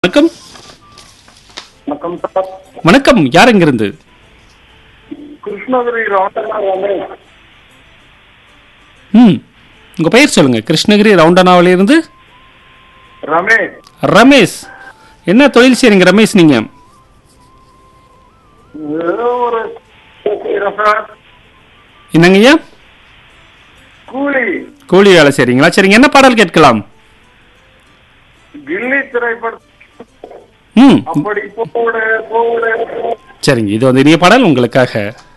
வணக்கம் வணக்கம் சார் வணக்கம் யார் எங்கிருந்து கிருஷ்ணகிரி ராட்டனா ரமேஷ் ம் உங்க பெயர் சொல்லுங்க கிருஷ்ணகிரி ரவுண்டனாவிலிருந்து ரமேஷ் ரமேஷ் என்ன தொழில் செய்றீங்க ரமேஷ் நீங்க ஏதோ ஒரு செய்றேன் சார் என்னங்க ஐயா கூலி கூலி வேலை செய்றீங்களா சரிங்க என்ன பாடல் கேட்கலாம் கில்லி திரைப்படம் ம் அப்படி போட போட சரிங்க இது வந்து இனிய பாடல் உங்களுக்காக